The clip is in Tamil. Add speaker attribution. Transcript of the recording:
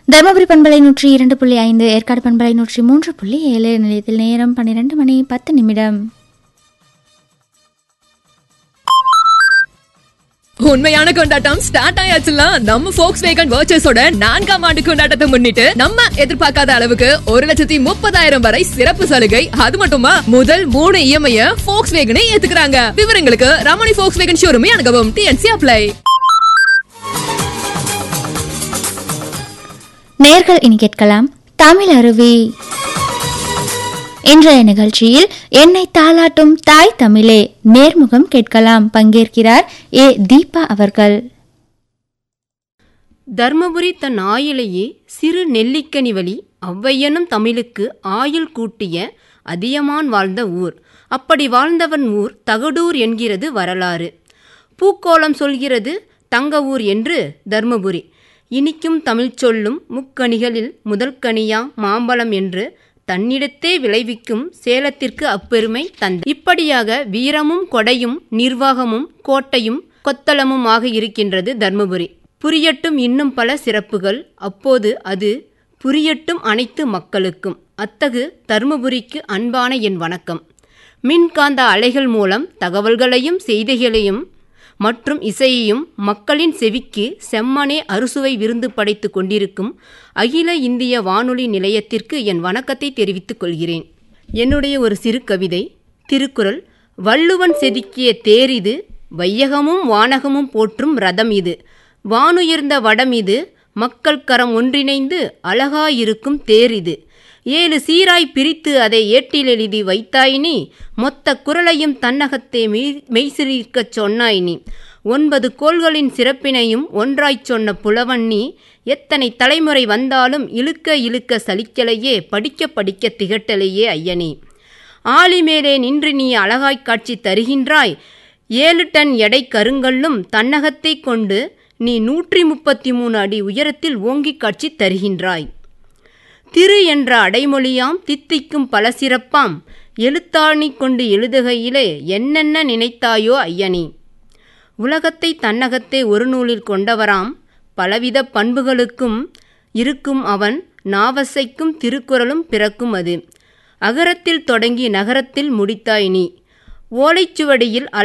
Speaker 1: தருமபுரி பண்பலை நூற்றி இரண்டு புள்ளி ஐந்து ஏற்காடு பண்பலை நூற்றி மூன்று புள்ளி ஏழு நிலையத்தில் நேரம் பன்னிரண்டு மணி பத்து நிமிடம்
Speaker 2: உண்மையான கொண்டாட்டம் ஸ்டார்ட் ஆயாச்சுல நம்ம ஃபோக்ஸ் வேகன் வர்ச்சஸோட நான்காம் ஆண்டு கொண்டாட்டத்தை முன்னிட்டு நம்ம எதிர்பார்க்காத அளவுக்கு ஒரு லட்சத்தி முப்பதாயிரம் வரை சிறப்பு சலுகை அது மட்டுமா முதல் மூணு இஎம்ஐ ஃபோக்ஸ் வேகனை ஏத்துக்கிறாங்க விவரங்களுக்கு ரமணி ஃபோக்ஸ் வேகன் ஷோரூமே அணுகவும் டிஎன்சி அப்ளை
Speaker 1: நேர்கள் இனி கேட்கலாம் தமிழ் அருவி இன்றைய நிகழ்ச்சியில் என்னை தாளாட்டும் தாய் தமிழே நேர்முகம் கேட்கலாம் பங்கேற்கிறார் ஏ தீபா அவர்கள்
Speaker 3: தர்மபுரி தன் ஆயிலையே சிறு நெல்லிக்கனி வழி ஔவையனும் தமிழுக்கு ஆயுள் கூட்டிய அதியமான் வாழ்ந்த ஊர் அப்படி வாழ்ந்தவன் ஊர் தகடூர் என்கிறது வரலாறு பூக்கோளம் சொல்கிறது தங்க ஊர் என்று தர்மபுரி இனிக்கும் தமிழ் சொல்லும் முக்கணிகளில் முதல் கனியா மாம்பழம் என்று தன்னிடத்தே விளைவிக்கும் சேலத்திற்கு அப்பெருமை தந்த இப்படியாக வீரமும் கொடையும் நிர்வாகமும் கோட்டையும் கொத்தளமுமாக இருக்கின்றது தர்மபுரி புரியட்டும் இன்னும் பல சிறப்புகள் அப்போது அது புரியட்டும் அனைத்து மக்களுக்கும் அத்தகு தர்மபுரிக்கு அன்பான என் வணக்கம் மின்காந்த அலைகள் மூலம் தகவல்களையும் செய்திகளையும் மற்றும் இசையையும் மக்களின் செவிக்கு செம்மனே அறுசுவை விருந்து படைத்து கொண்டிருக்கும் அகில இந்திய வானொலி நிலையத்திற்கு என் வணக்கத்தை தெரிவித்துக் கொள்கிறேன் என்னுடைய ஒரு சிறு கவிதை திருக்குறள் வள்ளுவன் செதுக்கிய தேர் இது வையகமும் வானகமும் போற்றும் ரதம் இது வானுயர்ந்த வடம் இது மக்கள் கரம் ஒன்றிணைந்து அழகாயிருக்கும் தேர் இது ஏழு சீராய் பிரித்து அதை ஏட்டில் எழுதி வைத்தாய் நீ மொத்த குரலையும் தன்னகத்தே மெய் மெய்சிலிருக்கச் சொன்னாய் நீ ஒன்பது கோள்களின் சிறப்பினையும் ஒன்றாய்ச் சொன்ன புலவன் நீ எத்தனை தலைமுறை வந்தாலும் இழுக்க இழுக்க சலிக்கலையே படிக்க படிக்க திகட்டலையே ஐயனே ஆலி மேலே நின்று நீ அழகாய்க் காட்சி தருகின்றாய் ஏழு டன் எடை கருங்கல்லும் தன்னகத்தை கொண்டு நீ நூற்றி முப்பத்தி மூணு அடி உயரத்தில் ஓங்கிக் காட்சி தருகின்றாய் திரு என்ற அடைமொழியாம் தித்திக்கும் பல சிறப்பாம் எழுத்தாணி கொண்டு எழுதுகையிலே என்னென்ன நினைத்தாயோ ஐயனி உலகத்தை தன்னகத்தே ஒரு நூலில் கொண்டவராம் பலவித பண்புகளுக்கும் இருக்கும் அவன் நாவசைக்கும் திருக்குறளும் பிறக்கும் அது அகரத்தில் தொடங்கி நகரத்தில் முடித்தாய் நீ ஓலைச்சுவடியில்